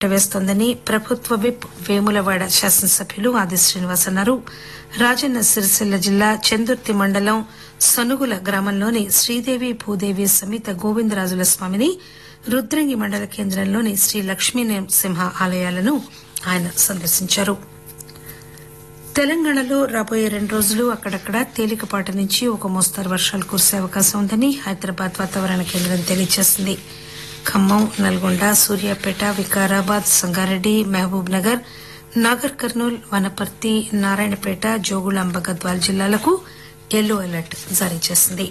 వేస్తోందని ప్రభుత్వ విప్ వేములవాడ శాసనసభ్యులు ఆది శ్రీనివాస్ అన్నారు రాజన్న సిరిసిల్ల జిల్లా చందుర్తి మండలం సనుగుల గ్రామంలోని శ్రీదేవి భూదేవి సమేత గోవిందరాజుల స్వామిని రుద్రంగి మండల కేంద్రంలోని శ్రీ లక్ష్మీ నరసింహ ఆలయాలను ఆయన సందర్శించారు తెలంగాణలో రాబోయే రెండు రోజులు అక్కడక్కడ తేలికపాటి నుంచి ఒక మోస్తరు వర్షాలు కురిసే అవకాశం ఉందని హైదరాబాద్ వాతావరణ కేంద్రం తెలియజేసింది ఖమ్మం నల్గొండ సూర్యాపేట వికారాబాద్ సంగారెడ్డి మహబూబ్ నగర్ నాగర్ కర్నూల్ వనపర్తి నారాయణపేట జోగులాంబ గద్వాల్ జిల్లాలకు ఎల్లో అలర్ట్ జారీ చేసింది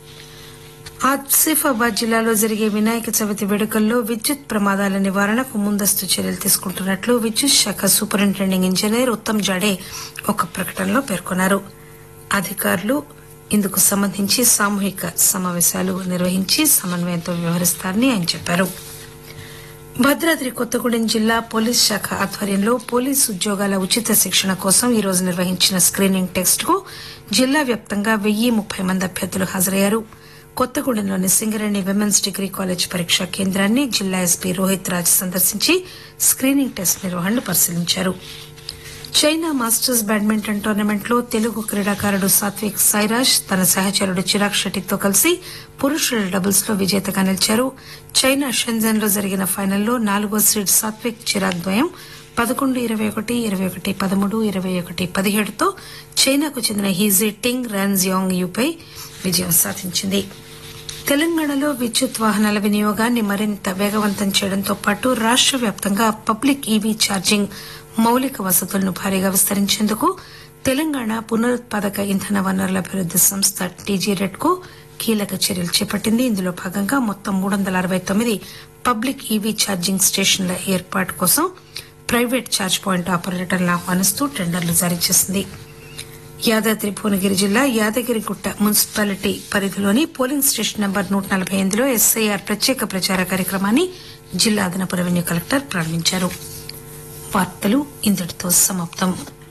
ఆసిఫాబాద్ జిల్లాలో జరిగే వినాయక చవితి వేడుకల్లో విద్యుత్ ప్రమాదాల నివారణకు ముందస్తు చర్యలు తీసుకుంటున్నట్లు విద్యుత్ శాఖ సూపరింటెండింగ్ ఇంజనీర్ ఉత్తమ్ జాడే ఒక ప్రకటనలో పేర్కొన్నారు అధికారులు ఇందుకు సంబంధించి సామూహిక సమావేశాలు నిర్వహించి సమన్వయంతో వ్యవహరిస్తారని ఆయన చెప్పారు భద్రాద్రి కొత్తగూడెం జిల్లా పోలీస్ శాఖ ఆధ్వర్యంలో పోలీసు ఉద్యోగాల ఉచిత శిక్షణ కోసం ఈ రోజు నిర్వహించిన స్క్రీనింగ్ టెస్ట్ కు జిల్లా వ్యాప్తంగా వెయ్యి ముప్పై మంది అభ్యర్థులు హాజరయ్యారు కొత్తగూడెంలోని సింగరేణి విమెన్స్ డిగ్రీ కాలేజ్ పరీక్షా కేంద్రాన్ని జిల్లా ఎస్పీ రోహిత్ రాజ్ సందర్శించి స్క్రీనింగ్ టెస్ట్ నిర్వహణను పరిశీలించారు చైనా మాస్టర్స్ బ్యాడ్మింటన్ టోర్నమెంట్ లో తెలుగు క్రీడాకారుడు సాత్విక్ సాయిరాజ్ తన సహచరుడు చిరాగ్ షెట్టితో కలిసి పురుషుల డబుల్స్ లో విజేతగా నిలిచారు చైనా షెంజన్ లో జరిగిన ఫైనల్లో నాలుగో సీడ్ సాత్విక్ చిరాగ్ ద్వయం పదకొండు ఇరవై ఒకటి ఇరవై ఒకటి పదమూడు ఇరవై ఒకటి పదిహేడుతో చైనాకు చెందిన హీజీ టింగ్ రాన్జియాంగ్ యూపై విజయం సాధించింది తెలంగాణలో విద్యుత్ వాహనాల వినియోగాన్ని మరింత వేగవంతం చేయడంతో పాటు రాష్ట వ్యాప్తంగా పబ్లిక్ ఈవీ ఛార్జింగ్ మౌలిక వసతులను భారీగా విస్తరించేందుకు తెలంగాణ పునరుత్పాదక ఇంధన వనరుల అభివృద్ది సంస్థ టీజీరెడ్ కు కీలక చర్యలు చేపట్టింది ఇందులో భాగంగా మొత్తం మూడు వందల అరవై తొమ్మిది పబ్లిక్ ఈవీ ఛార్జింగ్ స్టేషన్ల ఏర్పాటు కోసం ప్రైవేట్ ఛార్జ్ పాయింట్ ఆపరేటర్లను ఆహ్వానిస్తూ టెండర్లు జారీ చేసింది యాదాద్రి భువనగిరి జిల్లా యాదగిరిగుట్ట మున్సిపాలిటీ పరిధిలోని పోలింగ్ స్టేషన్ నంబర్ నూట నలభై ఎనిమిదిలో ఎస్ఐఆర్ ప్రత్యేక ప్రచార కార్యక్రమాన్ని జిల్లా అదనపు రెవెన్యూ కలెక్టర్ ప్రారంభించారు వార్తలు ఇంతటితో సమాప్తం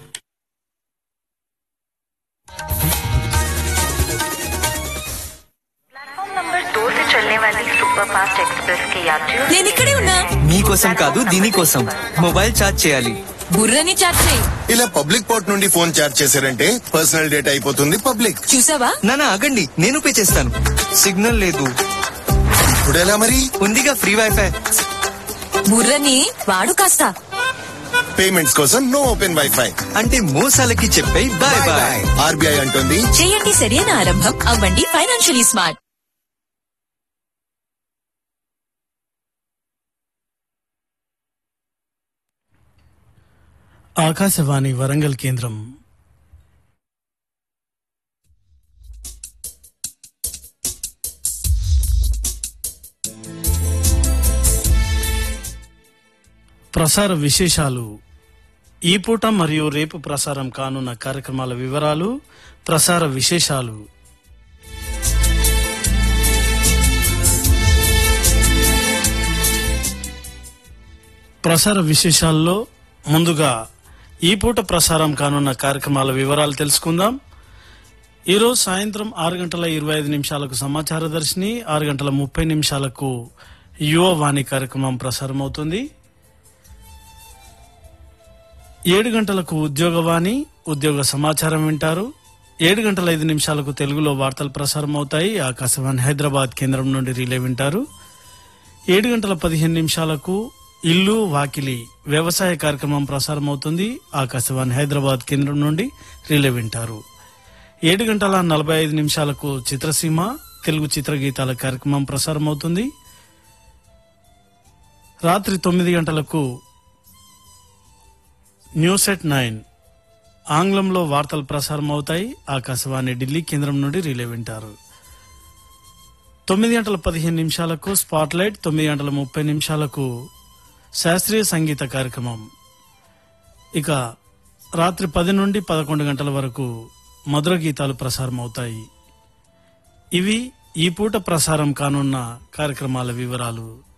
प्लेटफॉर्म नंबर दो से चलने वाली सुपर फास्ट एक्सप्रेस के यात्रियों నేను ఇక్కడే ఉన్నా మీకోసం కాదు దీనికోసం మొబైల్ ఛార్జ్ చేయాలి బుర్రని చాట్ చేయి ఇలా పబ్లిక్ పోర్ట్ నుండి ఫోన్ చార్జ్ చేశారంటే పర్సనల్ డేటా అయిపోతుంది పబ్లిక్ చూసావా నానా ఆగండి నేను పే చేస్తాను సిగ్నల్ లేదు ఇప్పుడు ఎలా మరి ఉందిగా ఫ్రీ వైఫై బుర్రని వాడు కాస్త పేమెంట్స్ కోసం నో ఓపెన్ వైఫై అంటే మోసాలకి చెప్పే బాయ్ బాయ్ ఆర్బీఐ అంటుంది చేయండి సరైన ఆరంభం అవ్వండి ఫైనాన్షియలీ స్మార్ట్ ఆకాశవాణి వరంగల్ కేంద్రం ప్రసార విశేషాలు ఈ పూట మరియు రేపు ప్రసారం కానున్న కార్యక్రమాల వివరాలు ప్రసార విశేషాలు ప్రసార విశేషాల్లో ముందుగా ఈ పూట ప్రసారం కానున్న కార్యక్రమాల వివరాలు తెలుసుకుందాం ఈరోజు సాయంత్రం ఆరు గంటల ఇరవై ఐదు నిమిషాలకు సమాచార దర్శిని ఆరు గంటల ముప్పై నిమిషాలకు యువవాణి కార్యక్రమం ప్రసారం అవుతుంది ఏడు గంటలకు ఉద్యోగవాణి ఉద్యోగ సమాచారం వింటారు ఏడు గంటల ఐదు నిమిషాలకు తెలుగులో వార్తలు ప్రసారం అవుతాయి ఆకాశవాణి హైదరాబాద్ కేంద్రం నుండి రిలే వింటారు ఏడు గంటల పదిహేను నిమిషాలకు ఇల్లు వాకిలి వ్యవసాయ కార్యక్రమం ప్రసారం అవుతుంది ఆకాశవాణి హైదరాబాద్ కేంద్రం నుండి రిలే వింటారు ఏడు గంటల నలభై ఐదు నిమిషాలకు చిత్రసీమ తెలుగు చిత్రగీతాల కార్యక్రమం ప్రసారం అవుతుంది రాత్రి తొమ్మిది గంటలకు న్యూస్ ఎట్ నైన్ ఆంగ్లంలో వార్తలు ప్రసారం అవుతాయి ఆకాశవాణి ఢిల్లీ కేంద్రం నుండి రిలే వింటారు తొమ్మిది గంటల పదిహేను నిమిషాలకు స్పాట్ లైట్ తొమ్మిది గంటల ముప్పై నిమిషాలకు శాస్త్రీయ సంగీత కార్యక్రమం ఇక రాత్రి పది నుండి పదకొండు గంటల వరకు మధుర గీతాలు ప్రసారం అవుతాయి ఇవి ఈ పూట ప్రసారం కానున్న కార్యక్రమాల వివరాలు